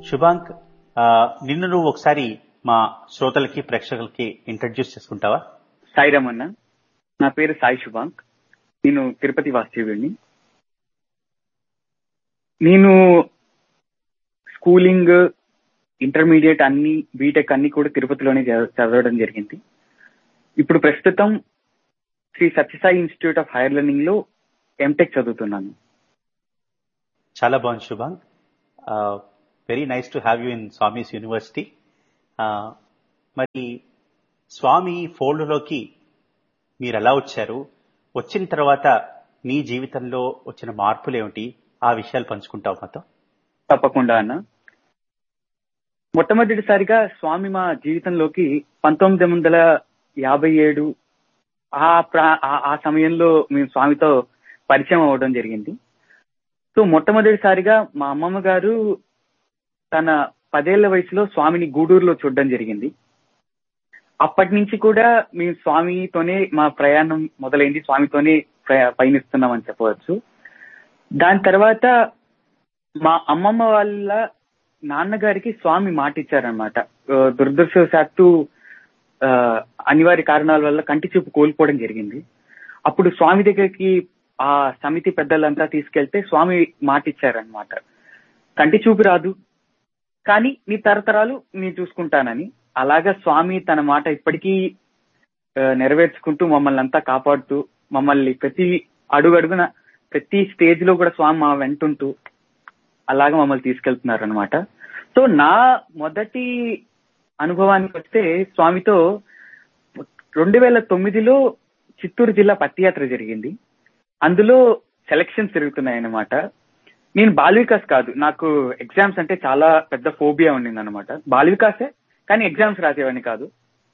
శుభాంక్ ఆ, నిన్ను నువ్వు ఒకసారి మా శ్రోతలకి ప్రేక్షకులకి ఇంట్రడ్యూస్ చేసుకుంటావా సాయిరామ్ అన్న నా పేరు సాయి శుభాంక్ నేను తిరుపతి వాస్తవ్యుడిని నేను స్కూలింగ్ ఇంటర్మీడియట్ అన్ని బీటెక్ అన్ని కూడా తిరుపతిలోనే చదవ- చదవడం జరిగింది ఇప్పుడు ప్రస్తుతం Shri Sathya Sai institute of higher learning లో ఎంటెక్ చదువుతున్నాను చాలా బాగుంది Shubhank very nice to have you in Swami's university మరి స్వామి ఫోల్డ్లోకి మీరు ఎలా వచ్చారు వచ్చిన తర్వాత నీ జీవితంలో వచ్చిన మార్పులు ఏమిటి ఆ విషయాలు పంచుకుంటావు మాతో తప్పకుండా అన్న మొట్టమొదటిసారిగా స్వామి మా జీవితంలోకి పంతొమ్మిది వందల యాభై ఏడు ఆ ప్రా- ఆ- ఆ సమయంలో మేము స్వామితో పరిచయం అవ్వడం జరిగింది సో మొట్టమొదటిసారిగా మా అమ్మమ్మ గారు తన పదేళ్ల వయసులో స్వామిని గూడూరులో చూడడం జరిగింది అప్పటి నుంచి కూడా మేము స్వామితోనే మా ప్రయాణం మొదలైంది స్వామితోనే ప్రయా- పయనిస్తున్నామని చెప్పవచ్చు దాని తర్వాత మా అమ్మమ్మ వాళ్ళ నాన్నగారికి స్వామి మాట ఇచ్చారనమాట దురదృష్టవశాత్తు ఆ, అనివార్య కారణాల వల్ల కంటి చూపు కోల్పోవడం జరిగింది అప్పుడు స్వామి దగ్గరికి ఆ సమితి పెద్దలంతా తీసుకెళ్తే స్వామి మాట ఇచ్చారనమాట కంటి చూపు రాదు కానీ నీ తరతరాలు నేను చూసుకుంటానని అలాగా స్వామి తన మాట ఇప్పటికీ ఆ, నెరవేర్చుకుంటూ మమ్మల్ని అంతా కాపాడుతూ మమ్మల్ని ప్రతి అడుగు అడుగున ప్రతి స్టేజ్ లో కూడా స్వామి మా వెంటుంటూ అలాగా మమ్మల్ని తీసుకెళ్తున్నారు అనమాట సో నా మొదటి అనుభవానికి వస్తే స్వామితో రెండు వేల తొమ్మిదిలో చిత్తూరు జిల్లా పత్తియాత్ర జరిగింది అందులో సెలక్షన్స్ జరుగుతున్నాయన్నమాట నేను బాల్ వికాస్ కాదు నాకు ఎగ్జామ్స్ అంటే చాలా పెద్ద ఫోబియా ఉండింది అనమాట బాల్ వికాసే కానీ ఎగ్జామ్స్ రాసేవాడిని కాదు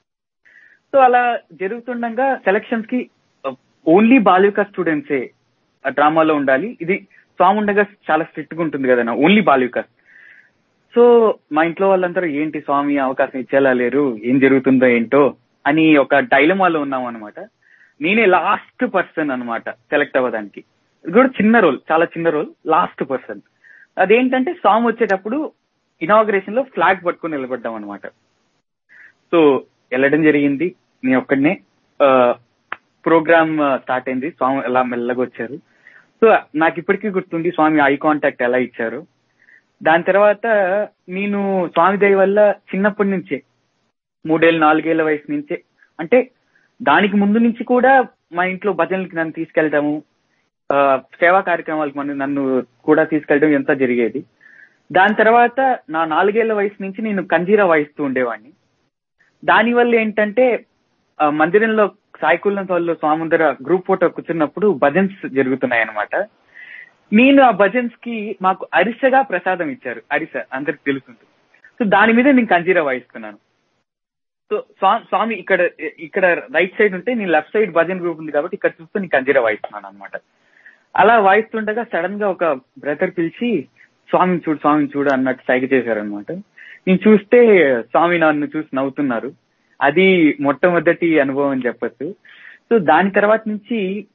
సో అలా జరుగుతుండగా సెలక్షన్స్ కి ఓన్లీ బాల్ వికాస్ స్టూడెంట్సే ఆ డ్రామాలో ఉండాలి ఇది స్వామి ఉండగా చాలా స్ట్రిక్ట్ గా ఉంటుంది కదా ఓన్లీ బాల్ వికాస్ సో మా ఇంట్లో వాళ్ళందరూ ఏంటి స్వామి అవకాశం ఇచ్చేలా లేరు ఏం జరుగుతుందో ఏంటో అని ఒక డైలమాలో ఉన్నాం అనమాట నేనే లాస్ట్ పర్సన్ అన్నమాట సెలెక్ట్ అవ్వడానికి ఇది కూడా చిన్న రోల్ చాలా చిన్న రోల్ లాస్ట్ పర్సన్ అదేంటంటే సాంగ్ వచ్చేటప్పుడు ఇనాగ్రేషన్ లో ఫ్లాగ్ పట్టుకుని నిలబడ్డాం అనమాట సో వెళ్ళడం జరిగింది నేను ఒక్కడనే ప్రోగ్రామ్ స్టార్ట్ అయింది స్వామి ఎలా మెల్లగా వచ్చారు సో నాకు ఇప్పటికీ గుర్తుంది స్వామి ఐ కాంటాక్ట్ ఎలా ఇచ్చారు దాని తర్వాత నేను స్వామి దయ వల్ల చిన్నప్పటి నుంచే మూడేళ్ళు నాలుగేళ్ల వయసు నుంచే అంటే దానికి ముందు నుంచి కూడా మా ఇంట్లో భజనలకి నన్ను తీసుకెళ్ళటము ఆ, సేవా కార్యక్రమాలకు మన నన్ను కూడా తీసుకెళ్ళడం ఎంత జరిగేది దాని తర్వాత నా నాలుగేళ్ల వయసు నుంచి నేను కంజీరా వాయిస్తూ ఉండేవాడిని దానివల్ల ఏంటంటే ఆ, మందిరంలో సాయికుల్లం వాళ్ళు స్వామి ముందర గ్రూప్ ఫోటో కూర్చున్నప్పుడు భజన్స్ జరుగుతున్నాయి అనమాట నేను ఆ భజన్స్ కి మాకు అరిసగా ప్రసాదం ఇచ్చారు అరిస అందరికి తెలుసుంటుంది సో దాని మీద నేను కంజీరా వాయిస్తున్నాను సో స్వా- స్వామి ఇక్కడ ఇక్కడ రైట్ సైడ్ ఉంటే నేను లెఫ్ట్ సైడ్ భజన్ గ్రూప్ ఉంది కాబట్టి ఇక్కడ చూస్తూ నేను కంజీరా వాయిస్తున్నాను అనమాట అలా వాయిస్తుండగా సడన్ గా ఒక బ్రదర్ పిలిచి స్వామిని చూడు స్వామిని చూడు అన్నట్టు సైగ చేశారనమాట నేను చూస్తే స్వామి నన్ను చూసి నవ్వుతున్నారు అది మొట్టమొదటి అనుభవం అని చెప్పొచ్చు సో దాని తర్వాత నుంచి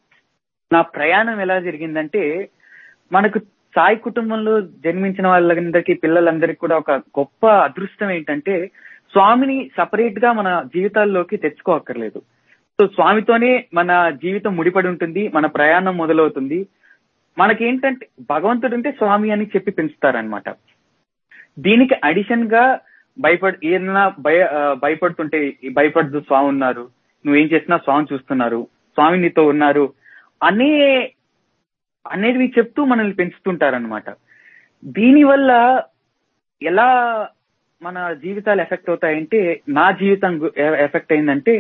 నా ప్రయాణం ఎలా జరిగిందంటే మనకు సాయి కుటుంబంలో జన్మించిన వాళ్ళందరికీ పిల్లలందరికీ కూడా ఒక గొప్ప అదృష్టం ఏంటంటే స్వామిని సపరేట్ గా మన జీవితాల్లోకి తెచ్చుకోక్కర్లేదు సో స్వామితోనే మన జీవితం ముడిపడి ఉంటుంది మన ప్రయాణం మొదలవుతుంది మనకేంటంటే భగవంతుడు అంటే స్వామి అని చెప్పి పెంచుతారనమాట దీనికి అడిషన్ గా భయపడ ఏదైనా భయ ఆ, భయపడుతుంటే ఈ భయపడుతూ స్వామి ఉన్నారు నువ్వేం చేసినా స్వామి చూస్తున్నారు స్వామి నీతో ఉన్నారు అనే అనేవి చెప్తూ మనల్ని పెంచుతుంటారనమాట దీనివల్ల ఎలా మన జీవితాలు ఎఫెక్ట్ అవుతాయంటే నా జీవితం గు- ఎ- ఎఫెక్ట్ అయిందంటే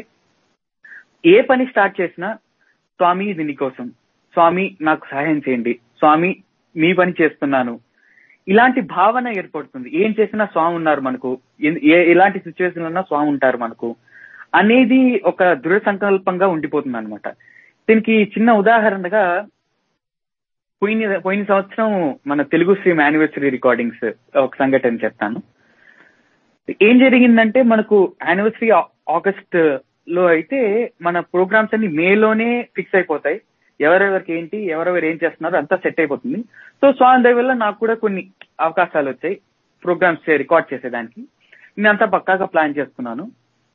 ఏ పని స్టార్ట్ చేసినా స్వామి ఇది నీకోసం స్వామి నాకు సహాయం చేయండి స్వామి మీ పని చేస్తున్నాను ఇలాంటి భావన ఏర్పడుతుంది ఏం చేసినా స్వామి ఉన్నారు మనకు ఎన్- ఏ ఎలాంటి సిచ్యువేషన్ ఉన్నా స్వామి ఉంటారు మనకు అనేది ఒక దృఢ సంకల్పంగా ఉండిపోతుంది అనమాట దీనికి చిన్న ఉదాహరణగా పోయిన పోయిన సంవత్సరం మన తెలుగు స్ట్రీమ్ యానివర్సరీ రికార్డింగ్స్ ఒక సంఘటన చెప్తాను ఏం జరిగిందంటే మనకు యానివర్సరీ ఆగస్ట్ లో అయితే మన ప్రోగ్రామ్స్ అన్ని మేలోనే ఫిక్స్ అయిపోతాయి ఎవరెవరికి ఏంటి ఎవరెవరు ఏం చేస్తున్నారు అంతా సెట్ అయిపోతుంది సో స్వామి దయ వల్ల నాకు కూడా కొన్ని అవకాశాలు వచ్చాయి ప్రోగ్రామ్స్ రికార్డ్ చేసేదానికి నేనంతా పక్కాగా ప్లాన్ చేసుకున్నాను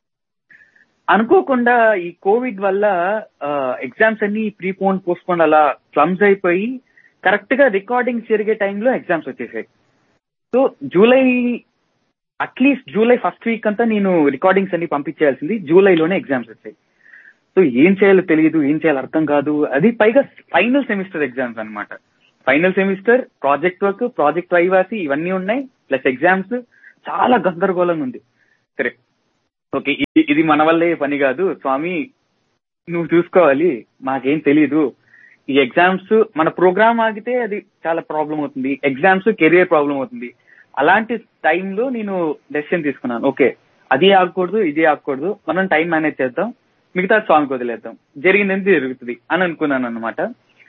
అనుకోకుండా ఈ కోవిడ్ వల్ల ఎగ్జామ్స్ అన్ని ప్రీపోన్ పోస్ట్పోన్ అలా క్లమ్స్ అయిపోయి కరెక్ట్ గా రికార్డింగ్ జరిగే టైంలో ఎగ్జామ్స్ వచ్చేసాయి so July at least July first week అంతా నేను రికార్డింగ్స్ అన్ని పంపించేయాల్సింది జూలైలోనే ఎగ్జామ్స్ వచ్చాయి సో ఏం చేయాలో తెలియదు ఏం చేయాలో అర్థం కాదు అది పైగా ఫైనల్ సెమిస్టర్ ఎగ్జామ్స్ అన్నమాట final semester project work project వైవాసి ఇవన్నీ ఉన్నాయి ప్లస్ ఎగ్జామ్స్ చాలా గందరగోళంగా ఉంది సరే ఓకే ఇది ఇది మన వల్లే పని కాదు స్వామి నువ్వు చూసుకోవాలి మాకేం తెలీదు ఈ ఎగ్జామ్స్ మన ప్రోగ్రామ్ ఆగితే అది చాలా ప్రాబ్లం అవుతుంది ఎగ్జామ్స్ కెరియర్ ప్రాబ్లం అవుతుంది అలాంటి టైంలో నేను డెసిషన్ తీసుకున్నాను ఓకే అది ఆగకూడదు ఇది ఆగకూడదు మనం టైం మేనేజ్ చేద్దాం మిగతా స్వామికి వదిలేద్దాం జరిగింది జరుగుతుంది అని అనుకున్నాను అనమాట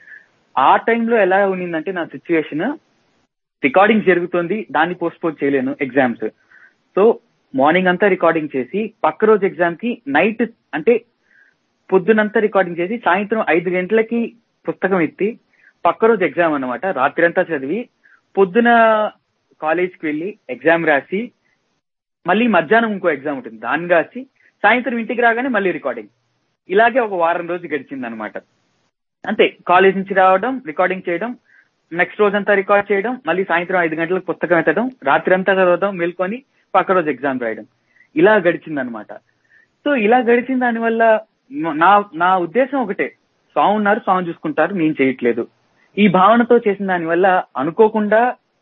ఆ టైంలో ఎలా ఉన్నిందంటే నా సిచ్యువేషన్ రికార్డింగ్ జరుగుతుంది దాన్ని పోస్ట్పోన్ చేయలేను ఎగ్జామ్స్ సో మార్నింగ్ అంతా రికార్డింగ్ చేసి పక్క రోజు ఎగ్జామ్ కి నైట్ అంటే పొద్దునంతా రికార్డింగ్ చేసి సాయంత్రం ఐదు గంటలకి పుస్తకం ఎత్తి పక్క రోజు ఎగ్జామ్ అనమాట రాత్రి అంతా చదివి పొద్దున కాలేజ్కి వెళ్ళి ఎగ్జామ్ రాసి మళ్ళీ మధ్యాహ్నం ఇంకో ఎగ్జామ్ ఉంటుంది దాన్ని రాసి సాయంత్రం ఇంటికి రాగానే మళ్ళీ రికార్డింగ్ ఇలాగే ఒక వారం రోజు గడిచింది అనమాట అంతే కాలేజ్ నుంచి రావడం రికార్డింగ్ చేయడం నెక్స్ట్ రోజంతా రికార్డ్ చేయడం మళ్ళీ సాయంత్రం ఐదు గంటలకు పుస్తకం ఎత్తడం రాత్రి అంతా చదవడం మేల్కొని పక్క రోజు ఎగ్జామ్ రాయడం ఇలా గడిచింది అనమాట సో ఇలా గడిచిన దానివల్ల నా నా ఉద్దేశం ఒకటే సాంగ్ ఉన్నారు సాంగ్ చూసుకుంటారు నేను చేయట్లేదు ఈ భావనతో చేసిన దానివల్ల అనుకోకుండా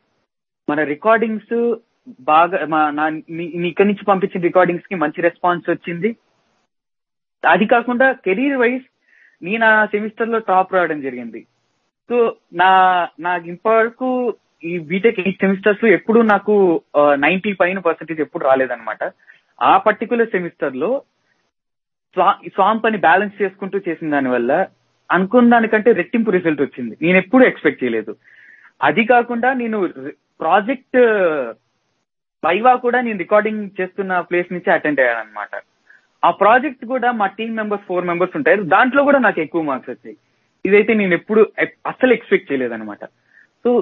మన రికార్డింగ్స్ బాగా నా ఇక్కడి నుంచి పంపించిన రికార్డింగ్స్ కి మంచి రెస్పాన్స్ వచ్చింది అది కాకుండా కెరీర్ వైజ్ నేను ఆ సెమిస్టర్ లో టాప్ రావడం జరిగింది సో నా నాకు ఇప్పటివరకు ఈ బీటెక్ ఎయిట్ సెమిస్టర్స్ లో ఎప్పుడు నాకు నైన్టీ పైన పర్సెంటేజ్ ఎప్పుడు రాలేదనమాట ఆ పర్టికులర్ సెమిస్టర్ లో స్వామ్ పని బ్యాలెన్స్ చేసుకుంటూ చేసిన దానివల్ల అనుకున్న దానికంటే రెట్టింపు రిజల్ట్ వచ్చింది నేను ఎప్పుడు ఎక్స్పెక్ట్ చేయలేదు అది కాకుండా నేను ప్రాజెక్ట్ వైవా కూడా నేను రికార్డింగ్ చేస్తున్న ప్లేస్ నుంచి అటెండ్ అయ్యాను అనమాట ఆ ప్రాజెక్ట్ కూడా మా టీం మెంబర్స్ ఫోర్ మెంబర్స్ ఉంటారు దాంట్లో కూడా నాకు ఎక్కువ మార్క్స్ వచ్చాయి ఇదైతే నేను ఎప్పుడు అస్సలు ఎక్స్పెక్ట్ చేయలేదన్నమాట సో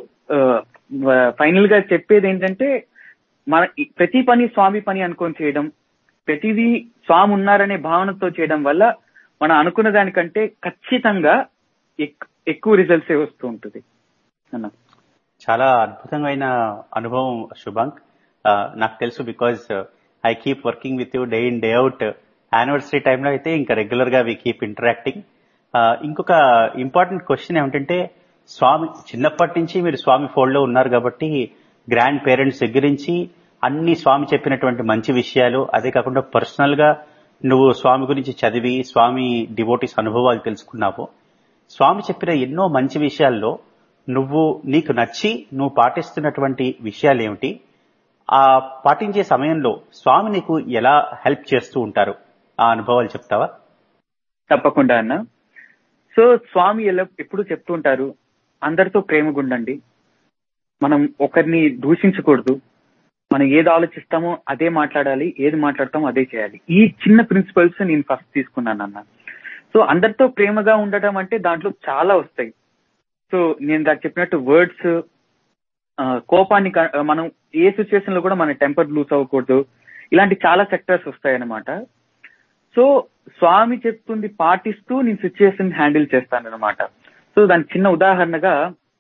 ఫైనల్ గా చెప్పేది ఏంటంటే మన ప్రతి పని స్వామి పని అనుకొని చేయడం ప్రతిదీ స్వామి ఉన్నారనే భావనతో చేయడం వల్ల మనం అనుకున్న దానికంటే ఖచ్చితంగా ఎక్కువ రిజల్ట్స్ వస్తూ ఉంటుంది అన్న చాలా అద్భుతమైన అనుభవం శుభంక్ నాకు తెలుసు because I keep working with you day in day out anniversary టైంలో అయితే ఇంకా రెగ్యులర్ గా వి కీప్ ఇంటరాక్టింగ్ ఇంకొక ఇంపార్టెంట్ క్వశ్చన్ ఏమిటంటే స్వామి చిన్నప్పటి నుంచి మీరు స్వామి ఫోల్డ్ లో ఉన్నారు కాబట్టి గ్రాండ్ పేరెంట్స్ దగ్గర నుంచి అన్ని స్వామి చెప్పినటువంటి మంచి విషయాలు అదే కాకుండా పర్సనల్ గా నువ్వు స్వామి గురించి చదివి స్వామి డివోటీస్ అనుభవాలు తెలుసుకున్నావు స్వామి చెప్పిన ఎన్నో మంచి విషయాల్లో నువ్వు నీకు నచ్చి నువ్వు పాటిస్తున్నటువంటి విషయాలు ఏమిటి ఆ పాటించే సమయంలో స్వామి నీకు ఎలా హెల్ప్ చేస్తూ ఉంటారు ఆ అనుభవాలు చెప్తావా తప్పకుండా అన్న సో స్వామి ఎలా ఎప్పుడు చెప్తూ ఉంటారు అందరితో ప్రేమగుండండి మనం ఒకరిని దూషించకూడదు మనం ఏది ఆలోచిస్తామో అదే మాట్లాడాలి ఏది మాట్లాడతామో అదే చేయాలి ఈ చిన్న ప్రిన్సిపల్స్ నేను ఫస్ట్ తీసుకున్నాను అన్న సో అందరితో ప్రేమగా ఉండటం అంటే దాంట్లో చాలా వస్తాయి సో నేను దానికి చెప్పినట్టు వర్డ్స్ కోపాన్ని మనం ఏ సిచ్యువేషన్ లో కూడా మన టెంపర్ లూజ్ అవ్వకూడదు ఇలాంటి చాలా సెక్టర్స్ వస్తాయన్నమాట సో స్వామి చెప్తుంది పాటిస్తూ నేను సిచ్యువేషన్ హ్యాండిల్ చేస్తానన్నమాట సో దానికి చిన్న ఉదాహరణగా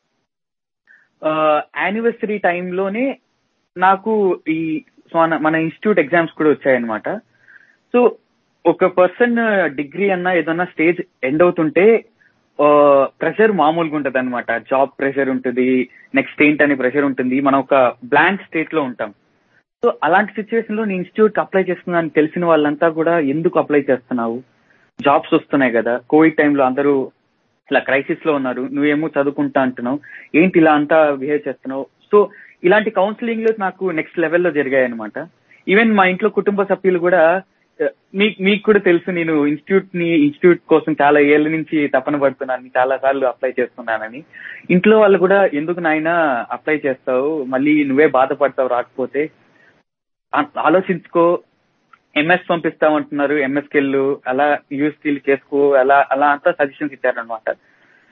యానివర్సరీ టైంలోనే నాకు ఈ మన ఇన్స్టిట్యూట్ ఎగ్జామ్స్ కూడా వచ్చాయన్నమాట సో ఒక పర్సన్ డిగ్రీ అన్నా ఏదన్నా స్టేజ్ ఎండ్ అవుతుంటే ప్రెషర్ మామూలుగా ఉంటది అనమాట జాబ్ ప్రెషర్ ఉంటుంది నెక్స్ట్ ఏంటనే ప్రెషర్ ఉంటుంది మనం ఒక బ్లాంక్ స్టేట్ లో ఉంటాం సో అలాంటి సిచ్యువేషన్ లో నీ ఇన్స్టిట్యూట్ అప్లై చేస్తున్నాను తెలిసిన వాళ్ళంతా కూడా ఎందుకు అప్లై చేస్తున్నావు జాబ్స్ వస్తున్నాయి కదా కోవిడ్ టైంలో అందరూ ఇట్లా క్రైసిస్ లో ఉన్నారు నువ్వేమో చదువుకుంటా అంటున్నావు ఏంటి ఇలా అంతా బిహేవ్ చేస్తున్నావు సో ఇలాంటి కౌన్సిలింగ్ లో నాకు నెక్స్ట్ లెవెల్లో జరిగాయి అనమాట ఈవెన్ మా ఇంట్లో కుటుంబ సభ్యులు కూడా మీకు మీకు కూడా తెలుసు నేను ఇన్స్టిట్యూట్ ని ఇన్స్టిట్యూట్ కోసం చాలా ఏళ్ళ నుంచి తపన పడుతున్నాను చాలా సార్లు అప్లై చేస్తున్నానని ఇంట్లో వాళ్ళు కూడా ఎందుకు నాయన అప్లై చేస్తావు మళ్ళీ నువ్వే బాధపడతావు రాకపోతే ఆలోచించుకో ఎంఎస్ పంపిస్తామంటున్నారు ఎంఎస్కి వెళ్ళు అలా యూఎస్టీలు చేసుకో అలా అలా అంతా సజెషన్స్ ఇచ్చారనమాట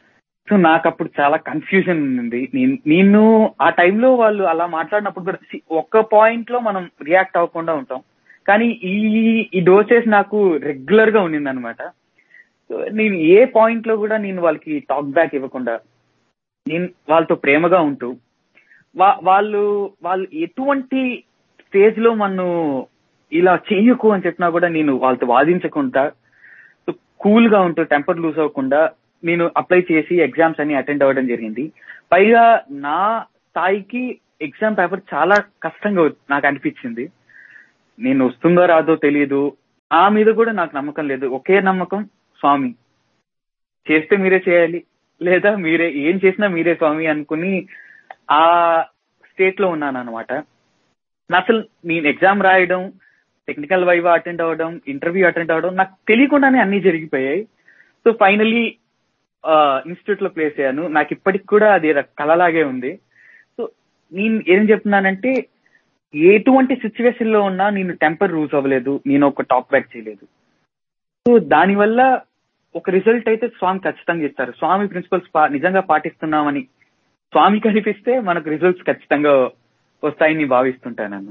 సో నాకు అప్పుడు చాలా కన్ఫ్యూజన్ ఉంది నేను- నేను ఆ టైంలో వాళ్ళు అలా మాట్లాడినప్పుడు కూడా see, ఒక్క పాయింట్ లో మనం రియాక్ట్ అవ్వకుండా ఉంటాం కానీ ఈ ఈ డోసెస్ నాకు రెగ్యులర్ గా ఉండింది అనమాట నేను ఏ పాయింట్ లో కూడా నేను వాళ్ళకి టాక్ బ్యాక్ ఇవ్వకుండా నేను వాళ్ళతో ప్రేమగా ఉంటూ వా- వాళ్ళు వాళ్ళు ఎటువంటి స్టేజ్ లో మనం ఇలా చెయ్యకు అని చెప్పినా కూడా నేను వాళ్ళతో వాదించకుండా కూల్ గా ఉంటూ టెంపర్ లూజ్ అవ్వకుండా నేను అప్లై చేసి ఎగ్జామ్స్ అన్ని అటెండ్ అవ్వడం జరిగింది పైగా నా స్థాయికి ఎగ్జామ్ పేపర్ చాలా కష్టంగా నాకు అనిపించింది నేను వస్తుందో రాదో తెలియదు ఆ మీద కూడా నాకు నమ్మకం లేదు ఒకే నమ్మకం స్వామి చేస్తే మీరే చేయాలి లేదా మీరే ఏం చేసినా మీరే స్వామి అనుకుని ఆ స్టేట్ లో ఉన్నాను అనమాట అసలు నేను ఎగ్జామ్ రాయడం టెక్నికల్ వైవా అటెండ్ అవ్వడం ఇంటర్వ్యూ అటెండ్ అవ్వడం నాకు తెలియకుండానే అన్ని జరిగిపోయాయి సో ఫైనలీ ఇన్స్టిట్యూట్ లో ప్లేస్ అయ్యాను నాకు ఇప్పటికి కూడా అది కలలాగే ఉంది సో నేను ఏం చెప్తున్నానంటే ఎటువంటి సిచ్యువేషన్ లో ఉన్నా నేను టెంపర్ రూజ్ అవ్వలేదు నేను ఒక టాప్ బ్యాక్ చేయలేదు సో దానివల్ల ఒక రిజల్ట్ అయితే స్వామి ఖచ్చితంగా ఇస్తారు స్వామి ప్రిన్సిపల్స్ నిజంగా పాటిస్తున్నామని స్వామి కనిపిస్తే మనకు రిజల్ట్స్ ఖచ్చితంగా వస్తాయని భావిస్తుంటాను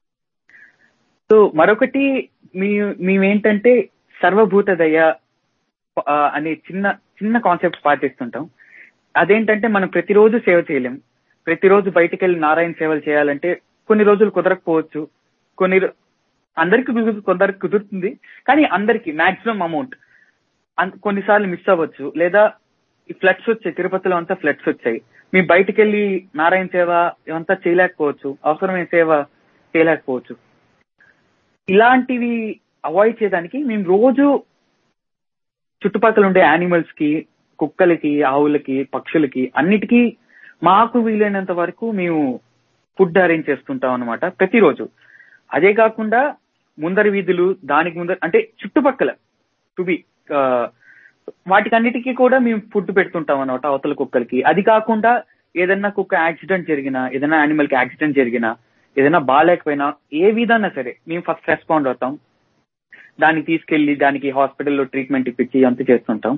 సో మరొకటి మీ మేమేంటంటే సర్వభూత దయ ఆ, అనే చిన్న చిన్న కాన్సెప్ట్ పాటిస్తుంటాం అదేంటంటే మనం ప్రతిరోజు సేవ చేయలేం ప్రతిరోజు బయటికి వెళ్ళి నారాయణ సేవలు చేయాలంటే కొన్ని రోజులు కుదరకపోవచ్చు కొన్ని రో- అందరికి కుదురు కొందరికి కుదురుతుంది కానీ అందరికి మాక్సిమం అమౌంట్ కొన్నిసార్లు మిస్ అవ్వచ్చు లేదా ఈ ఫ్లడ్స్ వచ్చాయి తిరుపతిలో అంతా ఫ్లడ్స్ వచ్చాయి మీ బయటికి వెళ్ళి నారాయణ సేవ ఇవంతా చేయలేకపోవచ్చు అవసరమైన సేవ చేయలేకపోవచ్చు ఇలాంటివి అవాయిడ్ చేయడానికి మేము రోజు చుట్టుపక్కల ఉండే యానిమల్స్ కి కుక్కలకి ఆవులకి పక్షులకి అన్నిటికీ మాకు వీలైనంత వరకు మేము ఫుడ్ అరేంజ్ చేస్తుంటాం అనమాట ప్రతిరోజు అదే కాకుండా ముందర వీధులు దానికి ముందర అంటే చుట్టుపక్కల టు బి వాటికన్నిటికీ కూడా మేము ఫుడ్ పెడుతుంటాం అనమాట అవతల కుక్కలకి అది కాకుండా ఏదైనా కుక్క యాక్సిడెంట్ జరిగినా ఏదైనా యానిమల్ కి యాక్సిడెంట్ జరిగినా ఏదైనా బాగాలేకపోయినా ఏ విధంగా సరే మేము ఫస్ట్ రెస్పాండ్ అవుతాం దాన్ని తీసుకెళ్లి దానికి హాస్పిటల్లో ట్రీట్మెంట్ ఇప్పించి అంత చేస్తుంటాం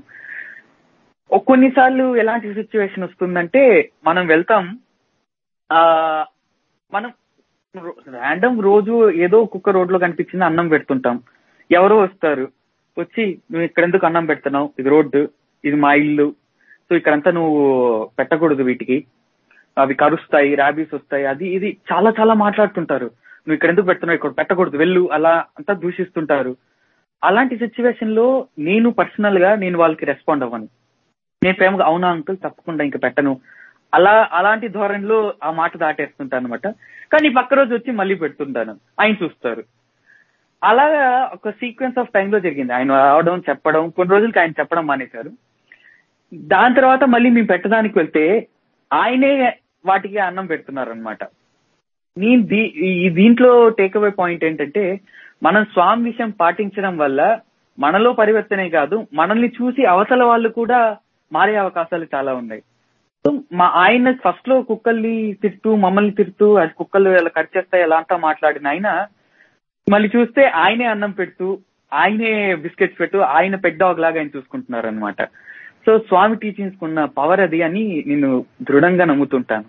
ఒ- కొన్నిసార్లు ఎలాంటి సిచ్యువేషన్ వస్తుందంటే మనం వెళ్తాం ఆ మనం ర్యాండమ్ రోజు ఏదో కుక్క రోడ్ లో కనిపించింది అన్నం పెడుతుంటాం ఎవరో వస్తారు వచ్చి నువ్వు ఇక్కడ ఎందుకు అన్నం పెడుతున్నావు ఇది రోడ్డు ఇది మా ఇల్లు సో ఇక్కడంతా నువ్వు పెట్టకూడదు వీటికి అవి కరుస్తాయి ర్యాబీస్ వస్తాయి అది ఇది చాలా చాలా మాట్లాడుతుంటారు నువ్వు ఇక్కడ ఎందుకు పెడుతున్నావు ఇక్కడ పెట్టకూడదు వెళ్ళు అలా అంతా దూషిస్తుంటారు అలాంటి సిచ్యువేషన్ లో నేను పర్సనల్ గా నేను వాళ్ళకి రెస్పాండ్ అవ్వను నేను ప్రేమగా అవునా అంకుల్ తప్పకుండా ఇంకా పెట్టను అలా అలాంటి ధోరణిలో ఆ మాట దాటేస్తుంటాను అనమాట కానీ పక్క రోజు వచ్చి మళ్ళీ పెడుతుంటాను ఆయన చూస్తారు అలాగా ఒక సీక్వెన్స్ ఆఫ్ టైంలో జరిగింది ఆయన రావడం చెప్పడం కొన్ని రోజులకి ఆయన చెప్పడం మానేశారు దాని తర్వాత మళ్ళీ మేము పెట్టడానికి వెళ్తే ఆయనే వాటికి అన్నం పెడుతున్నారు అనమాట నేను దీ- ఈ దీంట్లో టేక్ అవే పాయింట్ ఏంటంటే మనం స్వామి విషయం పాటించడం వల్ల మనలో పరివర్తనే కాదు మనల్ని చూసి అవతల వాళ్ళు కూడా మారే అవకాశాలు చాలా ఉన్నాయి సో మా ఆయన ఫస్ట్ లో కుక్కల్ని తిడుతూ మమ్మల్ని తిడుతూ అది కుక్కలు ఇలా కట్ చేస్తాయి ఎలా అంతా మాట్లాడిన ఆయన మళ్ళీ చూస్తే ఆయనే అన్నం పెడుతూ ఆయనే బిస్కెట్స్ పెట్టు ఆయన పెద్ద డాగ్ లాగా ఆయన చూసుకుంటున్నారు అనమాట సో స్వామి టీచింగ్స్ ఉన్న పవర్ అది అని నేను దృఢంగా నమ్ముతుంటాను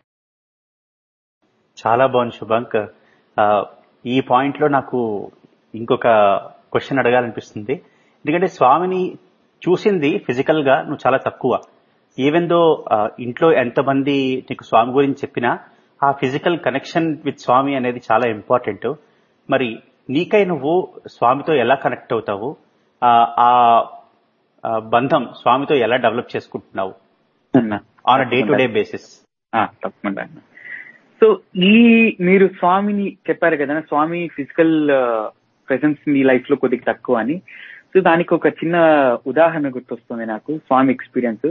చాలా బాగుంది శుభంక్ ఆ, ఈ పాయింట్ లో నాకు ఇంకొక క్వశ్చన్ అడగాలనిపిస్తుంది ఎందుకంటే స్వామిని చూసింది ఫిజికల్ గా నువ్వు చాలా తక్కువ ఈవెన్ దో ఇంట్లో ఎంతమంది నీకు స్వామి గురించి చెప్పినా ఆ ఫిజికల్ కనెక్షన్ విత్ స్వామి అనేది చాలా ఇంపార్టెంట్ మరి నీకై నువ్వు స్వామితో ఎలా కనెక్ట్ అవుతావు ఆ, ఆ ఆ బంధం స్వామితో ఎలా డెవలప్ చేసుకుంటున్నావు అన్నా on day to day basis ఆ, తప్పకుండా అన్న సో ఈ మీరు స్వామిని చెప్పారు కదా స్వామి ఫిజికల్ ప్రెసెన్స్ మీ లైఫ్ లో కొద్దిగా తక్కువ అని సో దానికి ఒక చిన్న ఉదాహరణ గుర్తొస్తుంది నాకు స్వామి ఎక్స్పీరియన్స్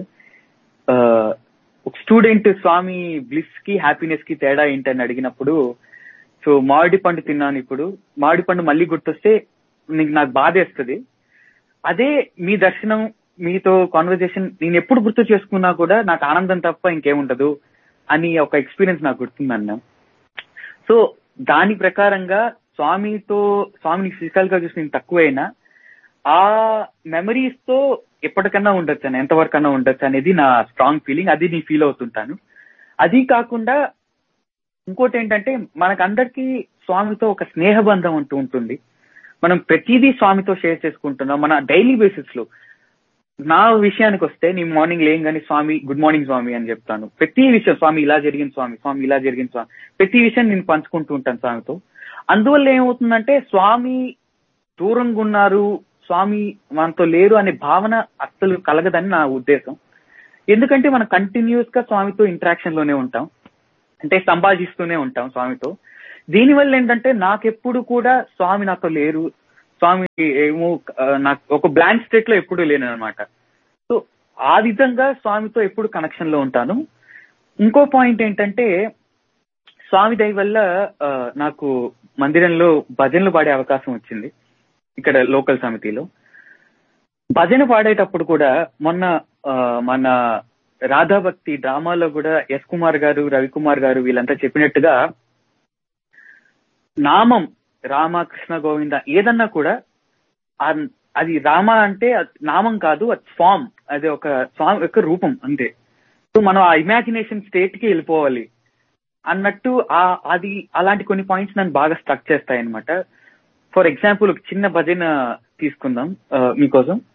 ఒక స్టూడెంట్ స్వామి బ్లిస్ కి హ్యాపీనెస్ కి తేడా ఏంటని అడిగినప్పుడు సో మామిడి పండు తిన్నాను ఇప్పుడు మామిడి పండు మళ్ళీ గుర్తొస్తే నీకు నాకు బాధేస్తుంది అదే మీ దర్శనం మీతో కాన్వర్జేషన్ నేను ఎప్పుడు గుర్తు చేసుకున్నా కూడా నాకు ఆనందం తప్ప ఇంకేముండదు అని ఒక ఎక్స్పీరియన్స్ నాకు గుర్తుందన్న సో దాని ప్రకారంగా స్వామితో స్వామిని ఫిజికల్ గా చూసి నేను తక్కువైనా ఆ మెమరీస్ తో ఎప్పటికన్నా ఉండొచ్చు అని ఎంతవరకన్నా ఉండొచ్చు అనేది నా స్ట్రాంగ్ ఫీలింగ్ అది నేను ఫీల్ అవుతుంటాను అది కాకుండా ఇంకోటి ఏంటంటే మనకందరికీ స్వామితో ఒక స్నేహబంధం అంటూ ఉంటుంది మనం ప్రతిదీ స్వామితో షేర్ చేసుకుంటున్నాం మన డైలీ బేసిస్ లో నా విషయానికి వస్తే నేను మార్నింగ్ లేయంగానే స్వామి గుడ్ మార్నింగ్ స్వామి అని చెప్తాను ప్రతి విషయం స్వామి ఇలా జరిగింది స్వామి స్వామి ఇలా జరిగింది స్వామి ప్రతి విషయం నేను పంచుకుంటూ ఉంటాను స్వామితో అందువల్ల ఏమవుతుందంటే స్వామి దూరంగా ఉన్నారు స్వామి మనతో లేరు అనే భావన అస్సలు కలగదని నా ఉద్దేశం ఎందుకంటే మనం కంటిన్యూస్ గా స్వామితో ఇంటరాక్షన్ లోనే ఉంటాం అంటే సంభాషిస్తూనే ఉంటాం స్వామితో దీనివల్ల ఏంటంటే నాకెప్పుడు కూడా స్వామి నాతో లేరు స్వామి ఏమో ఆ, నాకు ఒక బ్లాంక్ స్టేట్ లో ఎప్పుడు లేను అనమాట సో ఆ విధంగా స్వామితో ఎప్పుడు కనెక్షన్ లో ఉంటాను ఇంకో పాయింట్ ఏంటంటే స్వామి దయ వల్ల ఆ, నాకు మందిరంలో భజనలు పాడే అవకాశం వచ్చింది ఇక్కడ లోకల్ సమితిలో భజన పాడేటప్పుడు కూడా మొన్న ఆ, మన రాధాభక్తి డ్రామాలో కూడా ఎస్ కుమార్ గారు రవికుమార్ గారు వీళ్ళంతా చెప్పినట్టుగా నామం రామ కృష్ణ గోవింద ఏదన్నా కూడా ఆ- అది రామ అంటే అది నామం కాదు అది ఫామ్ అది ఒక స్వామి యొక్క రూపం అంతే సో మనం ఆ ఇమాజినేషన్ స్టేట్ కి వెళ్ళిపోవాలి అన్నట్టు ఆ అది అలాంటి కొన్ని పాయింట్స్ నన్ను బాగా స్ట్రక్ చేస్తాయి అనమాట ఫర్ ఎగ్జాంపుల్ ఒక చిన్న భజన తీసుకుందాం ఆ, మీకోసం